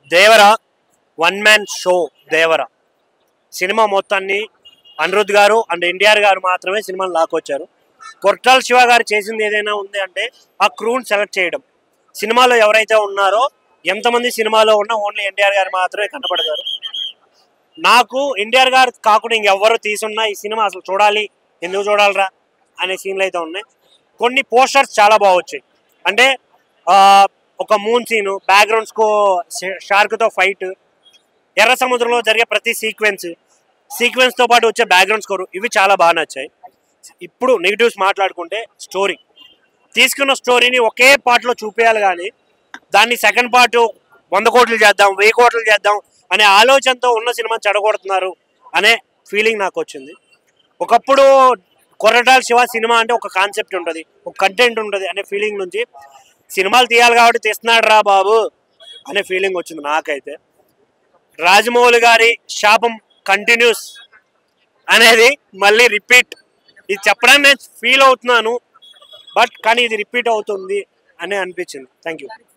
దేవర one man show Devara cinema మొత్తాన్ని అనిరుద్ గారు and NTR గారు మాత్రమే సినిమాని లాక్కొచ్చారు కొట్టాల శివ గారు చేసింది ఏదైనా ఉంది అంటే ఆ క్రూని సెలెక్ట్ చేయడం సినిమాలో ఎవరైతే ఉన్నారో ఎంతమంది సినిమాలో ఉన్నా ఓన్లీ ఎన్టీఆర్ గారు మాత్రమే కనపడతారు నాకు ఎన్టీఆర్ గారు కాకుండా ఇంకెవ్వరు తీసున్నా ఈ సినిమా అసలు చూడాలి ఎందుకు చూడాలరా అనే సీన్లు అయితే ఉన్నాయి కొన్ని పోస్టర్స్ చాలా బాగా వచ్చాయి అంటే ఆ, ఒక మూన్ సీన్ బ్యాక్గ్రౌండ్ స్కో షార్క్తో ఫైట్ ఎర్ర సముద్రంలో జరిగే ప్రతి సీక్వెన్స్ సీక్వెన్స్తో పాటు వచ్చే బ్యాక్గ్రౌండ్ స్కోర్ ఇవి చాలా బాగా నచ్చాయి ఇప్పుడు నెగిటివ్స్ మాట్లాడుకుంటే స్టోరీ తీసుకున్న స్టోరీని ఒకే పార్ట్లో చూపించాలి కానీ దాన్ని సెకండ్ పార్ట్ వంద కోట్లు చేద్దాం వెయ్యి కోట్లు చేద్దాం అనే ఆలోచనతో ఉన్న సినిమా చెడగొడుతున్నారు అనే ఫీలింగ్ నాకు వచ్చింది ఒకప్పుడు కొరటాల శివ సినిమా అంటే ఒక కాన్సెప్ట్ ఉంటుంది ఒక కంటెంట్ ఉంటుంది అనే ఫీలింగ్ నుంచి సినిమాలు తీయాలి కాబట్టి తీస్తున్నాడు రా బాబు అనే ఫీలింగ్ వచ్చింది నాకైతే రాజమౌళి గారి శాపం కంటిన్యూస్ అనేది మళ్ళీ రిపీట్ ఇది చెప్పడానికి నేను ఫీల్ అవుతున్నాను బట్ కానీ ఇది రిపీట్ అవుతుంది అని అనిపించింది థ్యాంక్ యూ